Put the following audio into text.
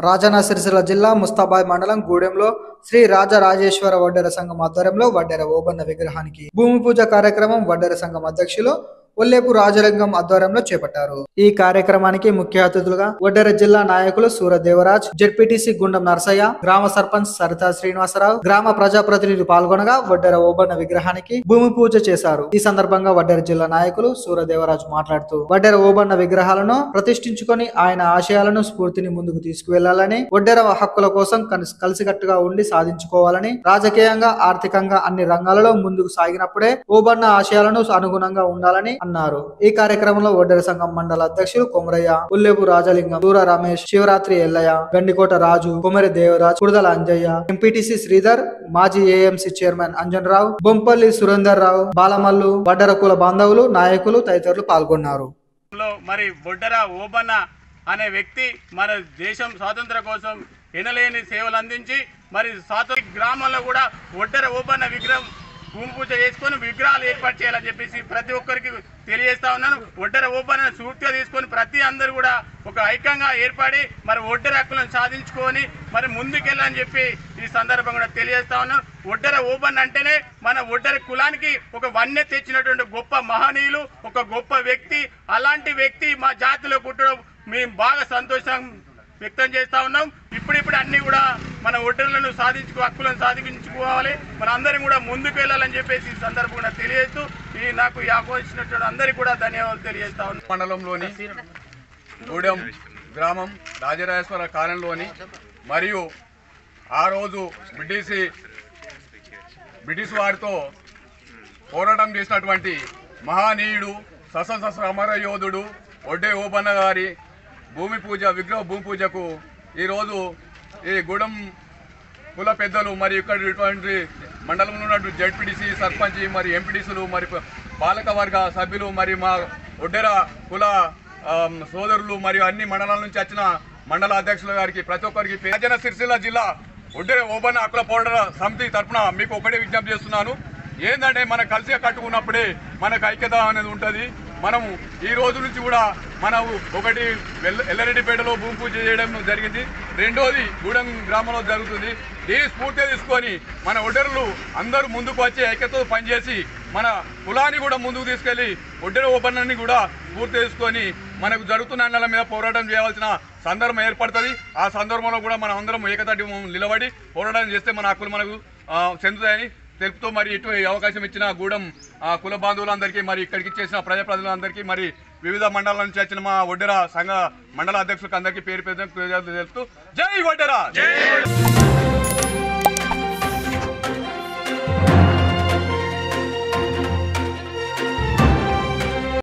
రాజన్న సిరిసిల్ల జిల్లా ముస్తాబాద్ మండలం గూడెంలో శ్రీ రాజరాజేశ్వర వడ్డెర సంఘం ఆధ్వర్యంలో వడ్డెర ఓబన్న విగ్రహానికి భూమి పూజ కార్యక్రమం వడ్డెర సంఘం అధ్యక్షులు ఒల్లేపు రాజలింగం ఆధ్వర్యంలో చేపట్టారు ఈ కార్యక్రమానికి ముఖ్య అతిథులుగా వడ్డెర జిల్లా నాయకులు సూర దేవరాజ్ జెడ్పీటీసీ గుండం నరసయ్య గ్రామ సర్పంచ్ సరితా శ్రీనివాసరావు గ్రామ ప్రజాప్రతినిధులు పాల్గొనగా వడ్డెర ఓబన్న విగ్రహానికి భూమి పూజ చేశారు ఈ సందర్భంగా వడ్డెర జిల్లా నాయకులు సూర దేవరాజు మాట్లాడుతూ వడ్డెర ఓబన్న విగ్రహాలను ప్రతిష్ఠించుకొని ఆయన ఆశయాలను స్ఫూర్తిని ముందుకు తీసుకువెళ్లాలని వడ్డెర హక్కుల కోసం కనిస్- కలిసికట్టుగా ఉండి సాధించుకోవాలని రాజకీయంగా ఆర్థికంగా అన్ని రంగాలలో ముందుకు సాగినప్పుడే ఓబన్న ఆశయాలను అనుగుణంగా ఉండాలని అన్నారు ఈ కార్యక్రమంలో వడ్డెర సంఘం మండల అధ్యక్షులు కొమరయ్య ఉల్లేపు రాజలింగం దూర రమేష్ శివరాత్రి ఎల్లయ్య గండికోట రాజు కొమరి దేవరాజ్ కుడదల అంజయ్య ఎంపీటీసీ శ్రీధర్ మాజీ ఏఎంసీ చైర్మన్ అంజన్ రావు బొంపల్లి సురేందర్ రావు బాలమల్లు వడ్డెర కుల బాంధవులు నాయకులు తదితరులు పాల్గొన్నారు లో మరి బొడ్డర ఓబన్న అనే వ్యక్తి మన దేశం స్వాతంత్ర కోసం ఎనలేని సేవలు అందించి మరి స్వాతంత్ర గ్రామంలో కూడా ఒడ్డర ఓబన్న విగ్రహం భూమి పూజ చేసుకొని విగ్రహాలు ఏర్పాటు చేయాలని చెప్పేసి ప్రతి ఒక్కరికి తెలియజేస్తా ఉన్నాను ఒడ్డర ఓబన్న స్ఫూర్తిగా తీసుకొని ప్రతి అందరూ కూడా ఒక ఐక్యంగా ఏర్పడి మరి ఒడ్డర హక్కులను సాధించుకొని మరి ముందుకెళ్ళని చెప్పి ఈ సందర్భంగా కూడా తెలియజేస్తా ఉన్నాను ఒడ్డర ఓబన్ అంటేనే మన ఒడ్డర కులానికి ఒక వన్య తెచ్చినటువంటి గొప్ప మహనీయులు ఒక గొప్ప వ్యక్తి అలాంటి వ్యక్తి మా జాతిలో పుట్టడం మేము బాగా సంతోషం వ్యక్తం చేస్తా ఉన్నాం ఇప్పుడిప్పుడు అన్ని కూడా మన ఒడ్డర్లను సాధించుకో హక్కులను సాధించుకోవాలి మన అందరం కూడా ముందుకు వెళ్ళాలని చెప్పేసి ఈ సందర్భంగా తెలియజేస్తూ ఈ నాకు ఈ ఆహ్వానించినటువంటి అందరికీ కూడా ధన్యవాదాలు తెలియజేస్తా ఉన్నాం మండలంలోని గూడెం గ్రామం రాజరాజేశ్వర కాలంలోని మరియు ఆ రోజు బ్రిటిష్ బ్రిటిష్ వారితో పోరాటం చేసినటువంటి మహానీయుడు సశస్త్ర సమర యోధుడు ఒడ్డే ఓబన్న గారి భూమి పూజ విగ్రహ భూమి పూజకు ఈరోజు ఈ గూడెం కుల పెద్దలు మరి ఇక్కడ ఇటువంటి మండలంలో ఉన్నటువంటి జడ్పీటీసీ సర్పంచ్ మరి ఎంపీటీసీలు మరి పాలక వర్గ సభ్యులు మరి మా ఒడ్డెర కుల ఆమ్, సోదరులు మరియు అన్ని మండలాల నుంచి వచ్చిన మండల అధ్యక్షుల గారికి ప్రతి ఒక్కరికి రాజన్న సిరిసిల్ల జిల్లా ఒడ్డెర ఓబన్న హక్కుల పోరాట సమితి తరఫున మీకు ఒకటే విజ్ఞప్తి చేస్తున్నాను ఏంటంటే మనం కలిసి కట్టుకున్నప్పుడే మనకు ఐక్యత అనేది ఉంటుంది మనము ఈ రోజు నుంచి కూడా మనం ఒకటి వెల్ల- ఎల్లారెడ్డిపేటలో భూమి పూజ చేయడం జరిగింది రెండోది గూడెం గ్రామంలో జరుగుతుంది దీన్ని స్ఫూర్తిగా తీసుకొని మన ఒడ్డర్లు అందరూ ముందుకు వచ్చి ఐక్యతతో పనిచేసి మన కులాన్ని కూడా ముందుకు తీసుకెళ్లి ఒడ్డెర ఓపెన్ని కూడా స్ఫూర్తి తీసుకొని మనకు జరుగుతున్న అన్నల మీద పోరాటం చేయవలసిన సందర్భం ఏర్పడుతుంది ఆ సందర్భంలో కూడా మనం అందరం ఏకతాటి నిలబడి పోరాటం చేస్తే మన హక్కులు మనకు ఆ, చెందుతాయని తెలుపుతూ మరి ఇటు ఈ అవకాశం ఇచ్చిన గూడెం ఆ, కుల బాంధవులందరికీ మరి ఇక్కడికి చేసిన ప్రజాప్రతినిధులందరికీ మరి వివిధ మండలాల నుంచి వచ్చిన మా ఒడ్డెర సంఘ మండల అధ్యక్షులకు అందరికీ పేరు పేరు తెలుపుతూ జై ఒడ్డెర